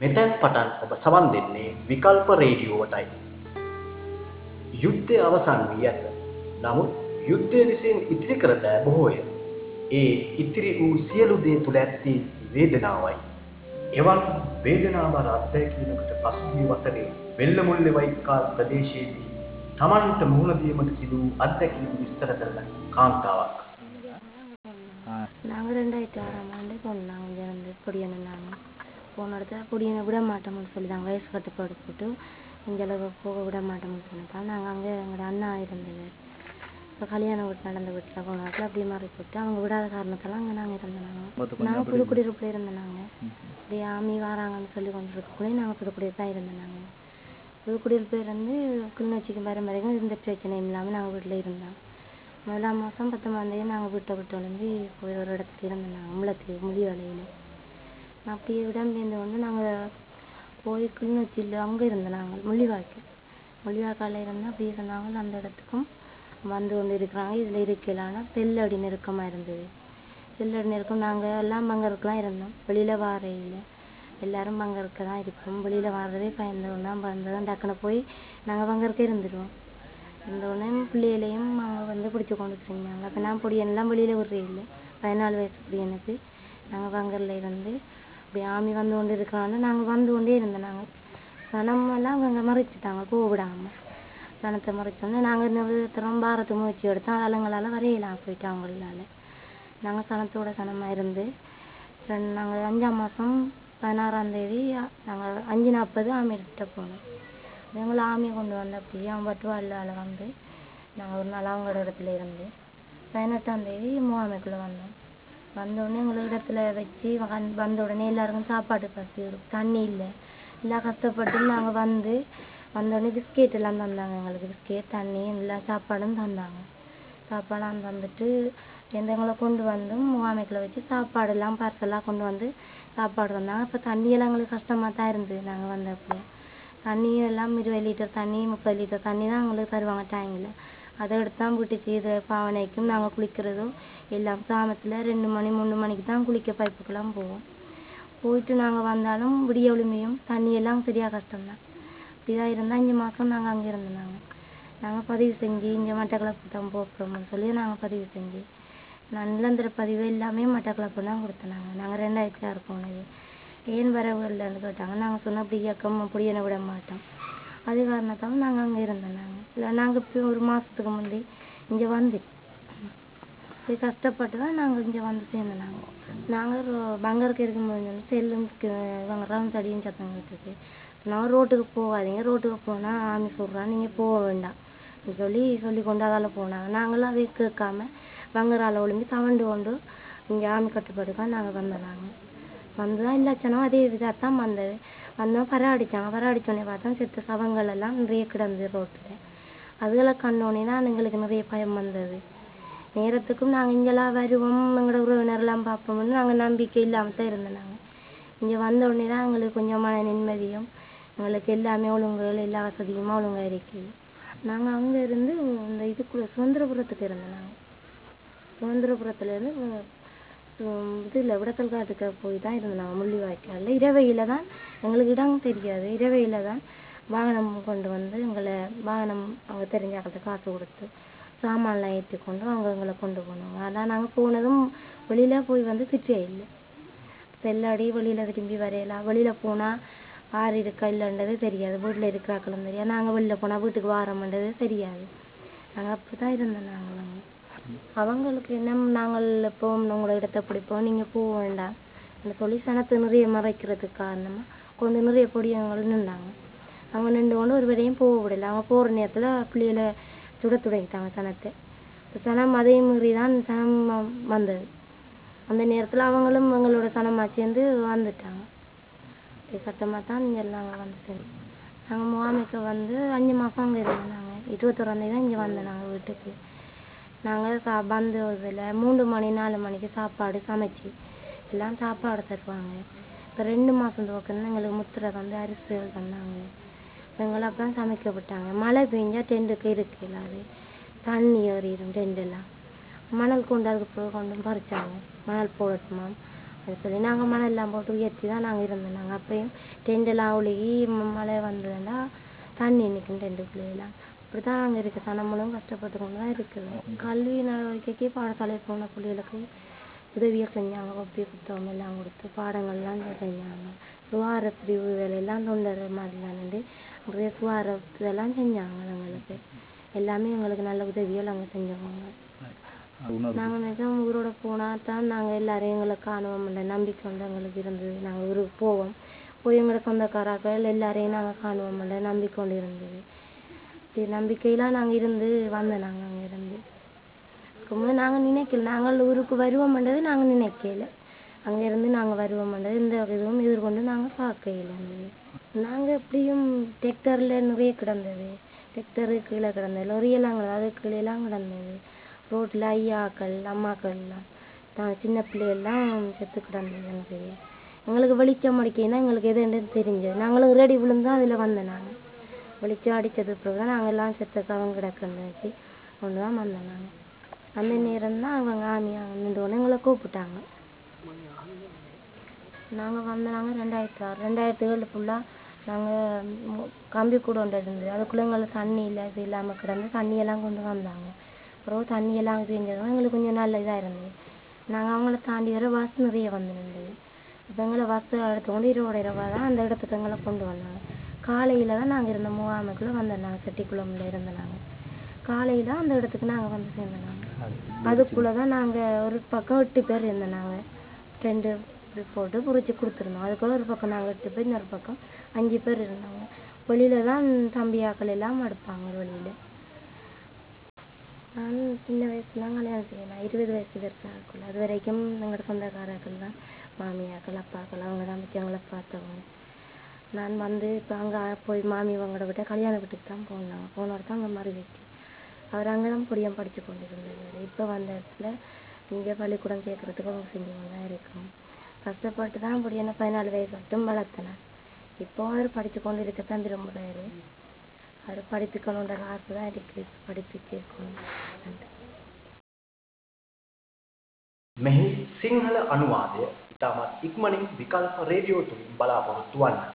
මෙතැන් පටන් ඔබ සවන් දෙන්නේ විකල්ප රේඩියෝවටයි. යුද්ධය අවසන් වී ඇත. නමුත් යුද්ධය විසින් ඉතිරි කර දෑ බොහෝය. ඒ ඉතිරි වූ සියලු දේ තුළ ඇත්තේ වේදනාවයි. එවන් වේදනාබර අත්දැකීමකට පසුගිය වසරේ වෙල්ලමුල්ලෙ වයිකාල් ප්‍රදේශයේදී තමන්ට මුහුණදීමට සිදු වූ අත්දැකීම් විස්තර කරන කාන්තාවක්. நாங்கள் ரெண்டாயிரத்தி ஆறாம் ஆண்டு போனோம் இங்கே வந்து பொடியனை நாங்கள் போன இடத்துல பொடியனை விட மாட்டோம்னு சொல்லி தான் வயசு கட்டுப்பாடு போட்டு இந்த அளவுக்கு போக விட மாட்டோம்னு சொன்னதான் நாங்கள் அங்கே எங்களோட அண்ணா இருந்தவர் இப்போ கல்யாணம் வீட்டு நடந்த வீட்டில் போன இடத்துல அப்படி மாறி போட்டு அவங்க விடாத காரணத்தால் அங்கே நாங்கள் இருந்தோம் நாங்கள் புதுக்குடியிருப்பில் இருந்தோம் நாங்கள் இப்படி ஆமி வராங்கன்னு சொல்லி கொண்டு இருக்கக்குள்ளே நாங்கள் புதுக்குடியிருப்பு தான் இருந்தோம் நாங்கள் புதுக்குடியிருப்பு இருந்து கிளிநொச்சிக்கு வர வரைக்கும் எந்த பிரச்சனையும் இல்லாமல் நாங்கள் வீட்டில் இருந்தோம் முதலாம் மாதம் பத்தொம்பதாம் தேதி நாங்கள் வீட்டை விட்டு ஒளிஞ்சு போய் ஒரு இடத்துல இருந்தோம் நாங்கள் முள்ளத்தில் முழி வேலையில் அப்படியே இடம்பெயர்ந்து வந்து நாங்கள் போய் கிளிநொச்சியில் அங்கே இருந்தோம் நாங்கள் முள்ளிவாய்க்கு முள்ளிவாய்க்காலில் இருந்து அப்படியே சொன்னாங்க அந்த இடத்துக்கும் வந்து கொண்டு இருக்கிறாங்க இதில் இருக்கலான்னா செல்லடி நெருக்கமாக இருந்தது செல்லடி நெருக்கம் நாங்கள் எல்லாம் பங்கருக்கு தான் இருந்தோம் வெளியில் வாரையில் எல்லாரும் பங்கருக்கு தான் இருப்போம் வெளியில் வர்றதே பயந்தோன்னா வந்ததும் டக்குன்னு போய் நாங்கள் பங்கருக்கே இருந்துடுவோம் இந்த உடனே பிள்ளைகளையும் அவங்க வந்து பிடிச்சி கொண்டு தெரிஞ்சாங்க அப்போ நான் பொடியெல்லாம் வெளியில் விடுறே இல்லை பதினாலு வயசு பொடியனுக்கு நாங்கள் பங்கரில் இருந்து அப்படி ஆமி வந்து கொண்டு இருக்கிறாங்க நாங்கள் வந்து கொண்டே இருந்தோம் நாங்கள் சனமெல்லாம் அவங்க மறைச்சிட்டாங்க கூப்பிடாம சனத்தை மறைச்சோன்னே நாங்கள் நிறுத்தம் பாரத்து முயற்சி எடுத்தோம் அதலங்களால் வரையலாம் போயிட்டு அவங்களால நாங்கள் சனத்தோட சனமாக இருந்து ரெண்டு நாங்கள் அஞ்சாம் மாதம் பதினாறாம் தேதி நாங்கள் அஞ்சு நாற்பது ஆமிகிட்ட போனோம் எங்களை ஆமியை கொண்டு வந்து அப்படியே அவன் பட்டுவாளால் வந்து நாங்கள் ஒரு நாள் அவங்களோட இடத்துல இருந்து பதினெட்டாம் தேதி மூவாமைக்குள்ளே வந்தோம் வந்தோடனே எங்களை இடத்துல வச்சு வந்- வந்த உடனே எல்லாருக்கும் சாப்பாடு பசி இருக்கும் தண்ணி இல்லை எல்லாம் கஷ்டப்பட்டு நாங்கள் வந்து வந்தோடனே பிஸ்கெட் எல்லாம் தந்தாங்க எங்களுக்கு பிஸ்கெட் தண்ணி எல்லாம் சாப்பாடும் தந்தாங்க சாப்பாடெல்லாம் தந்துட்டு எந்த எங்களை கொண்டு வந்து முகாமைக்குள்ள வச்சு சாப்பாடெல்லாம் பார்சலாக கொண்டு வந்து சாப்பாடு தந்தாங்க இப்போ தண்ணியெல்லாம் எங்களுக்கு கஷ்டமாக தான் இருந்தது நாங்கள் வந்தப்போ தண்ணி எல்லாம் இருபது லிட்டர் தண்ணி முப்பது லிட்டர் தண்ணி தான் எங்களுக்கு தருவாங்க டேங்கில் அதை எடுத்து தான் வீட்டுக்கு இது பாவனைக்கும் நாங்கள் குளிக்கிறதும் எல்லாம் சாமத்தில் ரெண்டு மணி மூணு மணிக்கு தான் குளிக்க பைப்புக்கெல்லாம் போவோம் போயிட்டு நாங்கள் வந்தாலும் விடிய ஒளிமையும் தண்ணியெல்லாம் சரியாக கஷ்டம்தான் இப்படிதான் இருந்தால் அஞ்சு மாதம் நாங்கள் அங்கே இருந்தோம் நாங்கள் நாங்கள் பதிவு செஞ்சு இங்கே மட்டக்களப்பு தான் போகிறோம்னு சொல்லி நாங்கள் பதிவு செஞ்சு நான் நிலந்தர பதிவு எல்லாமே மட்டக்களப்பு தான் கொடுத்தோம் நாங்கள் நாங்கள் ரெண்டாயிரத்தி ஆறு போனது ஏன் வரவில்லைன்னு கேட்டாங்க நாங்கள் சொன்ன அப்படி இயக்கம் அப்படி என்ன விட மாட்டோம் அது காரணத்தால் நாங்கள் அங்கே இருந்தோம் நாங்கள் இல்லை நாங்கள் இப்போ ஒரு மாதத்துக்கு முந்தி இங்கே வந்துட்டு போய் கஷ்டப்பட்டு தான் நாங்கள் இங்கே வந்து சேர்ந்தோம் நாங்கள் நாங்கள் பங்கருக்கு இருக்கும்போது வந்து செல்லுக்கு இவங்க ரவுண்ட் அடியும் சத்தம் கேட்டுது நான் ரோட்டுக்கு போகாதீங்க ரோட்டுக்கு போனால் ஆமி சொல்கிறான் நீங்கள் போக வேண்டாம் சொல்லி சொல்லி கொண்டு அதால் போனாங்க நாங்களும் அதை கேட்காம பங்கரால் ஒளிஞ்சு தவண்டு கொண்டு இங்கே ஆமி கட்டுப்பாடுக்காக நாங்கள் வந்தோம் நாங்கள் வந்து தான் இல்லாச்சனோ அதே இதாக தான் வந்தது வந்தோம் பர அடித்தாங்க பர அடித்தோடனே பார்த்தோம் செத்த சவங்கள் எல்லாம் நிறைய கிடந்தது ரோட்டில் அதுகளை கண்டோடனே தான் எங்களுக்கு நிறைய பயம் வந்தது நேரத்துக்கும் நாங்கள் இங்கெல்லாம் வருவோம் எங்களோட உறவினரெல்லாம் பார்ப்போம்னு நாங்கள் நம்பிக்கை இல்லாமல் தான் இருந்தோம் நாங்கள் இங்கே வந்த உடனே தான் எங்களுக்கு கொஞ்சம் மன நிம்மதியும் எங்களுக்கு எல்லாமே ஒழுங்குகள் எல்லா வசதியுமா ஒழுங்காக இருக்குது நாங்கள் அங்கே இருந்து இந்த இதுக்குள்ளே சுதந்திரபுரத்துக்கு இருந்தோம் நாங்கள் சுதந்திரபுரத்துலேருந்து இதில் விடத்தல் காட்டுக்கு போய் தான் இருந்தோம் நாங்கள் முள்ளிவாய்க்காலில் இரவையில் தான் எங்களுக்கு இடம் தெரியாது இரவையில் தான் வாகனம் கொண்டு வந்து எங்களை வாகனம் அவங்க தெரிஞ்சாக்கிட்ட காசு கொடுத்து சாமான்லாம் ஏற்றி கொண்டு அவங்க எங்களை கொண்டு போனாங்க ஆனால் நாங்கள் போனதும் வெளியில் போய் வந்து திட்டே இல்லை செல்லாடி வெளியில் திரும்பி வரையலாம் வெளியில் போனால் யார் இருக்கா இல்லைன்றது தெரியாது வீட்டில் இருக்கிறாக்களும் தெரியாது நாங்கள் வெளியில் போனால் வீட்டுக்கு வாரோம்ன்றது தெரியாது நாங்கள் அப்படி தான் இருந்தோம் நாங்கள் வந்து அவங்களுக்கு என்ன நாங்கள் இப்போ உங்களோட இடத்த பிடிப்போம் நீங்கள் போக வேண்டாம் அந்த சொல்லி சனத்தை நிறைய மறைக்கிறதுக்கு காரணமாக கொண்டு நிறைய பொடியங்கள் நின்றாங்க அவங்க நின்று கொண்டு ஒரு வரையும் போக விடல அவங்க போகிற நேரத்தில் பிள்ளைகளை சுட துடைக்கிட்டாங்க சனத்தை இப்போ சனம் அதே மீறி தான் சனம் வ- வந்தது அந்த நேரத்தில் அவங்களும் எங்களோட சனமாக சேர்ந்து வந்துட்டாங்க அப்படி கட்டமாக தான் இங்கே நாங்கள் வந்து சேர்ந்தோம் நாங்கள் முகாமைக்கு வந்து அஞ்சு மாதம் அங்கே இருந்தோம் நாங்கள் இருபத்தொராந்தேதி தான் இங்கே வந்தோம் நாங்கள் வீட்டுக்கு நாங்கள் சா வந்து இதில் மூன்று மணி நாலு மணிக்கு சாப்பாடு சமைச்சு எல்லாம் சாப்பாடு தருவாங்க இப்போ ரெண்டு மாதம் துவக்கம் எங்களுக்கு முத்திரை வந்து அரிசிகள் தந்தாங்க எங்களை அப்புறம் சமைக்க விட்டாங்க மழை பெஞ்சா டென்ட்டுக்கு இருக்குல்ல அது தண்ணி ஏறிடும் டெண்டெல்லாம் மணல் கொண்டு அதுக்கு பிறகு கொண்டு பறிச்சாங்க மணல் போடட்டுமா அது சொல்லி நாங்கள் மணல் எல்லாம் போட்டு உயர்த்தி தான் நாங்கள் இருந்தோம் நாங்கள் அப்பயும் டெண்டெல்லாம் ஒழுகி ம- மழை வந்ததுன்னா தண்ணி நிற்கும் டெண்டுக்குள்ளேலாம் அப்படி தான் நாங்கள் இருக்க சனமளும் கஷ்டப்பட்டு கொண்டு தான் இருக்குது கல்வி நடவடிக்கைக்கு பாடசாலை போன பிள்ளைகளுக்கு உதவியை செஞ்சாங்க கொப்பி புத்தகம் எல்லாம் கொடுத்து பாடங்கள்லாம் செஞ்சாங்க சுகார பிரிவு வேலையெல்லாம் தொண்டர் மாதிரிலாம் நின்று நிறைய சுகார இதெல்லாம் செஞ்சாங்க எங்களுக்கு எல்லாமே எங்களுக்கு நல்ல உதவிகள் அங்கே செஞ்சவங்க நாங்கள் நிஜம் ஊரோட போனால் தான் நாங்கள் எல்லாரையும் எங்களை காணுவோம்ல நம்பிக்கை வந்து எங்களுக்கு இருந்தது நாங்கள் ஊருக்கு போவோம் போய் எங்களோட சொந்தக்காராக்கள் எல்லாரையும் நாங்கள் காணுவோம்ல நம்பிக்கை கொண்டு இருந்தது இப்படி நம்பிக்கையெல்லாம் நாங்கள் இருந்து வந்தோம் நாங்கள் அங்கே இருந்து ரொம்ப நாங்கள் நினைக்கல நாங்கள் ஊருக்கு வருவோம்ன்றது நாங்கள் நினைக்கல அங்கே இருந்து நாங்கள் வருவோம்ன்றது இந்த இதுவும் எதிர்கொண்டு நாங்கள் பார்க்கையில இருந்தது நாங்கள் எப்படியும் டெக்டரில் நிறைய கிடந்தது டெக்டரு கீழே கிடந்தது லொரியெல்லாம் கிடந்தது அது கீழேலாம் கிடந்தது ரோட்டில் ஐயாக்கள் அம்மாக்கள்லாம் நான் சின்ன பிள்ளையெல்லாம் செத்து கிடந்தது நிறைய எங்களுக்கு வெளிச்சம் அடிக்கைன்னா எங்களுக்கு எதுன்னு தெரிஞ்சது நாங்களும் ரெடி விழுந்து அதில் வந்தோம் நாங்கள் வெளிச்சம் அடித்தது பிறகு தான் நாங்கள் எல்லாம் செத்த கவன் கிடக்குன்னு வச்சு கொண்டு தான் வந்தோம் நாங்கள் அந்த நேரம் தான் அவங்க ஆமியா நின்று உடனே எங்களை கூப்பிட்டாங்க நாங்கள் வந்த நாங்கள் ரெண்டாயிரத்தி ஆறு ரெண்டாயிரத்தி ஏழு ஃபுல்லாக நாங்கள் கம்பி கூட ஒன்று இருந்தது அதுக்குள்ளே எங்களுக்கு தண்ணி இல்லை இது இல்லாமல் கிடந்து தண்ணியெல்லாம் கொண்டு வந்தாங்க அப்புறம் தண்ணியெல்லாம் செஞ்சதும் எங்களுக்கு கொஞ்சம் நல்ல இதாக இருந்தது நாங்கள் அவங்கள தாண்டி வர பஸ் நிறைய வந்து நின்றுது இப்போ எங்களை பஸ் எடுத்து கொண்டு இருபது ரூபா தான் அந்த இடத்துக்கு எங்களை கொண்டு வந்தாங்க காலையில் தான் நாங்கள் இருந்த முகாமுக்குள்ளே வந்தோம் நாங்கள் செட்டிக்குளம்ல இருந்த நாங்கள் காலையில் அந்த இடத்துக்கு நாங்கள் வந்து சேர்ந்தோம் நாங்கள் அதுக்குள்ளே தான் நாங்கள் ஒரு பக்கம் எட்டு பேர் இருந்தோம் நாங்கள் ரெண்டு இப்படி போட்டு குறித்து கொடுத்துருந்தோம் அதுக்குள்ள ஒரு பக்கம் நாங்கள் எட்டு பேர் இன்னொரு பக்கம் அஞ்சு பேர் இருந்தாங்க வெளியில் தான் தம்பியாக்கள் எல்லாம் எடுப்பாங்க வெளியில் நான் சின்ன வயசுல தான் கல்யாணம் செய்யலாம் இருபது வயசு வரைக்கும் இருக்குல்ல அது வரைக்கும் எங்களோட சொந்தக்காரர்கள் தான் மாமியாக்கள் அப்பாக்கள் அவங்க தான் வச்சு எங்களை பார்த்தவங்க நான் வந்து இப்போ அங்கே போய் மாமி அவங்களோட விட்ட கல்யாண வீட்டுக்கு தான் போனாங்க போன தான் அங்கே மறு வீட்டு அவர் அங்கே தான் பொடியம் படித்து கொண்டு இருந்தார் இப்போ வந்த இடத்துல இங்கே பள்ளிக்கூடம் சேர்க்குறதுக்கு அவங்க செஞ்சு கொண்டு தான் இருக்கோம் கஷ்டப்பட்டு தான் பொடியனை பதினாலு வயசு மட்டும் வளர்த்தினேன் இப்போ அவர் படித்து கொண்டு இருக்கத்தான் விரும்புகிறாரு அவர் படித்துக்கணுன்ற ஆசை தான் இருக்குது இப்போ படிப்பிக்கணும் මෙහි සිංහල අනුවාදය ඉතාමත් ඉක්මනින් විකල්ප රේඩියෝ තුළින් බලාපොරොත්තු වන්න.